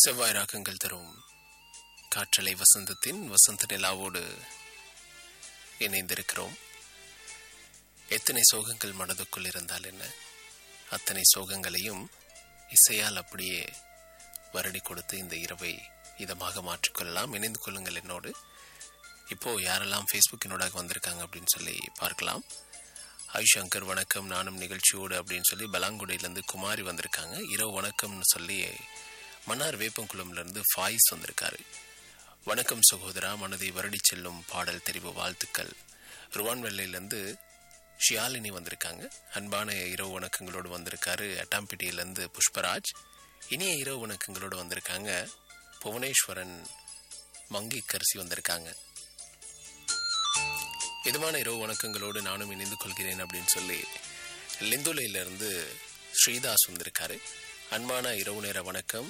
செவ்வாய் ராகங்கள் தரும் காற்றலை வசந்தத்தின் வசந்த நிலாவோடு இணைந்திருக்கிறோம் எத்தனை சோகங்கள் மனதுக்குள் இருந்தால் என்ன அத்தனை சோகங்களையும் இசையால் அப்படியே வருடி கொடுத்து இந்த இரவை இதமாக மாற்றிக்கொள்ளலாம் இணைந்து கொள்ளுங்கள் என்னோடு இப்போ யாரெல்லாம் ஃபேஸ்புக்கினோடாக வந்திருக்காங்க அப்படின்னு சொல்லி பார்க்கலாம் ஹாய் சங்கர் வணக்கம் நானும் நிகழ்ச்சியோடு அப்படின்னு சொல்லி பலாங்குடியிலேருந்து குமாரி வந்திருக்காங்க இரவு வணக்கம்னு சொல்லி மன்னார் வேப்பங்குளம்லேருந்து ஃபாயிஸ் வந்திருக்காரு வணக்கம் சகோதரா மனதை வருடி செல்லும் பாடல் தெரிவு வாழ்த்துக்கள் ருவான்வெல்லையிலேருந்து ஷியாலினி வந்திருக்காங்க அன்பான இரவு வணக்கங்களோடு வந்திருக்காரு அட்டாம்பிட்டியிலேருந்து புஷ்பராஜ் இனிய இரவு வணக்கங்களோடு வந்திருக்காங்க புவனேஸ்வரன் மங்கி கரிசி வந்திருக்காங்க இதமான இரவு வணக்கங்களோடு நானும் இணைந்து கொள்கிறேன் அப்படின்னு சொல்லி லிந்துலையிலிருந்து ஸ்ரீதாஸ் வந்திருக்காரு அன்பான இரவு நேர வணக்கம்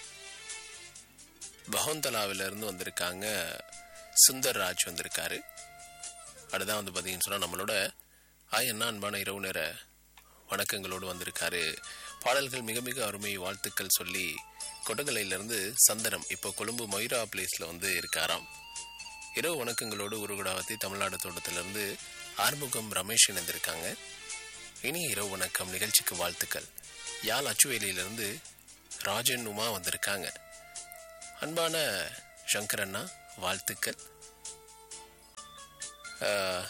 பகோந்தலாவிலிருந்து வந்திருக்காங்க சுந்தர்ராஜ் வந்திருக்காரு அடுதான் வந்து பார்த்தீங்கன்னு சொன்னால் நம்மளோட ஆய் அண்ணா அன்பான இரவு நேர வணக்கங்களோடு வந்திருக்காரு பாடல்கள் மிக மிக அருமை வாழ்த்துக்கள் சொல்லி கொடகலையிலிருந்து சந்தனம் இப்போ கொழும்பு மொய்ரா பிளேஸில் வந்து இருக்காராம் இரவு வணக்கங்களோடு உருகுடாவத்தி தமிழ்நாடு தோட்டத்திலிருந்து ஆறுமுகம் ரமேஷ் இணைந்திருக்காங்க இனி இரவு வணக்கம் நிகழ்ச்சிக்கு வாழ்த்துக்கள் யாழ் அச்சுவேலியிலிருந்து ராஜன் உமா வந்திருக்காங்க அன்பான சங்கரண்ணா வாழ்த்துக்கள் ஆஹ்,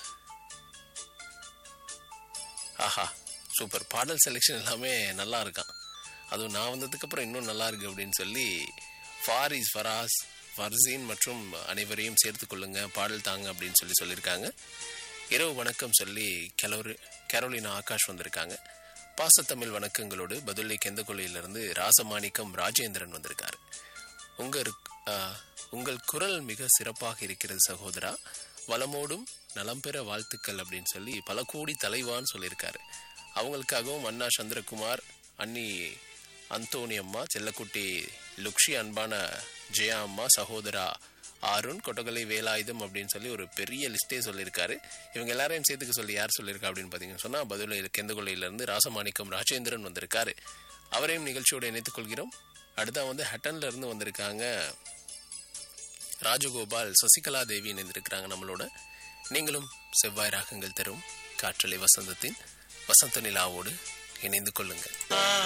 ஆஹா சூப்பர் பாடல் செலெக்ஷன் எல்லாமே நல்லா இருக்கான் அதுவும் நான் வந்ததுக்கு அப்புறம் இன்னும் நல்லா இருக்கு அப்படின்னு சொல்லி ஃபாரிஸ் ஃபராஸ் ஃபர்சீன் மற்றும் அனைவரையும் சேர்த்து கொள்ளுங்க பாடல் தாங்க அப்படின்னு சொல்லி சொல்லியிருக்காங்க இரவு வணக்கம் சொல்லி கெலோரி கரோலினா ஆகாஷ் வந்திருக்காங்க பாசத்தமிழ் வணக்கங்களோடு பதுளை கெந்தகொல்லையிலிருந்து ராசமாணிக்கம் ராஜேந்திரன் வந்திருக்காரு உங்கள் ஆஹ், உங்கள் குரல் மிக சிறப்பாக இருக்கிறது சகோதரா வளமோடும் நலம் பெற வாழ்த்துக்கள் அப்படின்னு சொல்லி பல கோடி தலைவான்னு சொல்லியிருக்காரு அவங்களுக்காகவும் அண்ணா சந்திரகுமார் அண்ணி அந்தோணி அம்மா செல்லக்குட்டி லுக்ஷி அன்பான ஜெயா அம்மா சகோதரா ஆருண் கொட்டகலை வேலாயுதம் அப்படின்னு சொல்லி ஒரு பெரிய லிஸ்டே சொல்லியிருக்காரு இவங்க எல்லாரையும் சேர்த்துக்க சொல்லி யார் சொல்லியிருக்கா அப்படின்னு பார்த்தீங்கன்னு சொன்னால் பதில கெந்தகொல்லையிலேருந்து ராசமாணிக்கம் ராஜேந்திரன் வந்திருக்காரு அவரையும் நிகழ்ச்சியோடு இணைத்துக் கொள்கிறோம் அடுத்தா வந்து ஹட்டன்ல இருந்து வந்திருக்காங்க ராஜகோபால் சசிகலா தேவி இணைந்திருக்கிறாங்க நம்மளோட நீங்களும் செவ்வாய் ராகங்கள் தரும் காற்றலை வசந்தத்தின் வசந்த நிலாவோடு இணைந்து கொள்ளுங்கள்